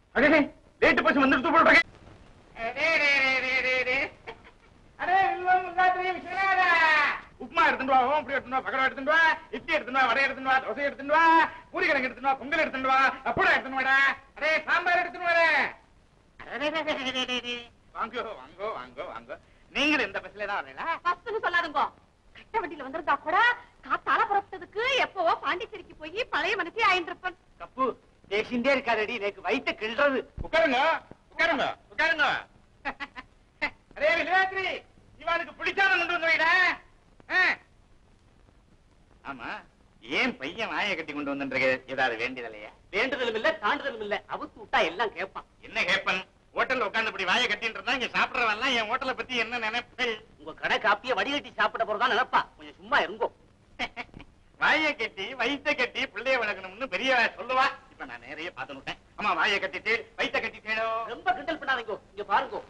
அடே late bus வந்துட்டு போடுறேன் உப்புமா எடுத்துட்டு வா ஓம்புடி எடுத்துட்டு வா பகடம் எடுத்துட்டு வா இட்லி எடுத்துட்டு வா வடை எடுத்துட்டு வா தோசை எடுத்துட்டு வா பூரி கிழங்கு எடுத்துட்டு வா பொங்கல் எடுத்துட்டு வா அப்பளம் எடுத்துட்டு வாடா அடே சாம்பார் எடுத்துட்டு வாடா வாங்கோ வாங்கோ வாங்கோ வாங்கோ நீங்களும் இந்த பஸ்ல தான் வரீங்களா பஸ்ன்னு சொல்லாதுங்க கட்ட வண்டியில வந்திருந்தா கூட காத்தால புறப்பட்டதுக்கு எப்பவோ பாண்டிச்சேரிக்கு போய் பழைய மனசே ஆயின்றிருப்பன் கப்பு பேசிண்டே இருக்காதடி எனக்கு வயித்த கிள்றது உட்காருங்க உட்காருங்க உட்காருங்க அரே விஜயாத்ரி இவனுக்கு பிடிச்சாத கொண்டு வந்து வைடா ஆ. ஆமா ஏன் பையன் வாயை கட்டி கொண்டு வந்துருக்கு ஏதாவது வேண்டியதில்லையா வேண்டுதலும் இல்ல தாண்டுதலும் இல்ல அவுத்து விட்டா எல்லாம் கேட்பான் என்ன கேப்பன் ஹோட்டல்ல உட்கார்ந்து இப்படி வாயை கட்டிட்டு இருந்தா இங்க சாப்பிடறவெல்லாம் என் ஹோட்டலை பத்தி என்ன நினைப்பு உங்க கடை காப்பிய வடிகட்டி சாப்பிட போறதா நினைப்பா கொஞ்சம் சும்மா இருங்கோ வாயை கட்டி வயித்தை கட்டி பிள்ளைய வளர்க்கணும்னு பெரிய சொல்லுவா இப்ப நான் நிறைய பார்த்துட்டேன் ஆமா வாயை கட்டிட்டு வயித்தை கட்டிட்டேனோ ரொம்ப கிண்டல் பண்ணாதீங்க இங்க பாருங்க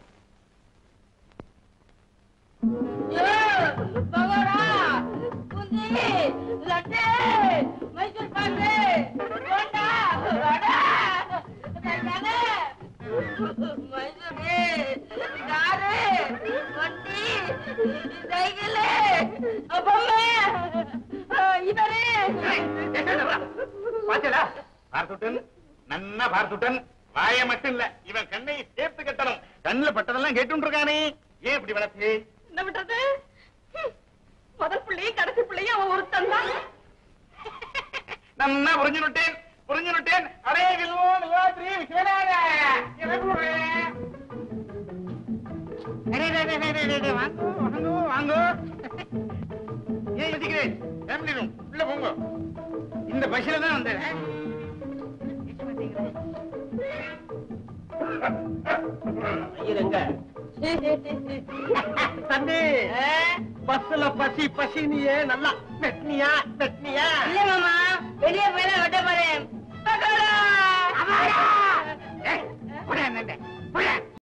பகோடா குந்தி லட்டு மைசூர் பாக்கு போண்டா வடை தக்காளி மைசூர் காரு வண்டி சைக்கிள் பொம்மை இவரு பாத்தீங்களா பார்த்துட்டன் நன்னா பார்த்துட்டன் வாய மட்டும் இல்ல இவன் கண்ணை சேர்த்து கட்டணும் கண்ணுல பட்டதெல்லாம் கேட்டு இருக்கானே ஏன் இப்படி வளர்த்து என்ன பண்றது ஹம், முதல் பிள்ளையும் கடைசி பிள்ளையும் அவன் ஒருத்தன் தான் நன்னா புரிஞ்சு விட்டேன் புரிஞ்சு விட்டேன் அரே வில்வோ வில்வாத்ரி விஸ்வநாத இறங்குறே. அரே, அரே, அரே, அரே, அரே, அரே, வாங்கோ வாங்கோ வாங்கோ ஏன் யோசிக்கிறேன் ஃபேமிலி ரூம் உள்ள போங்க இந்த பஸ்ல தான் வந்தேன் ஐயர் எங்க தம்பி பஸ்ல பசி பசினியே நல்லா வெட்னியா வெட்னியா இல்ல மாமா வெளியே போய் வெட்ட போறேன்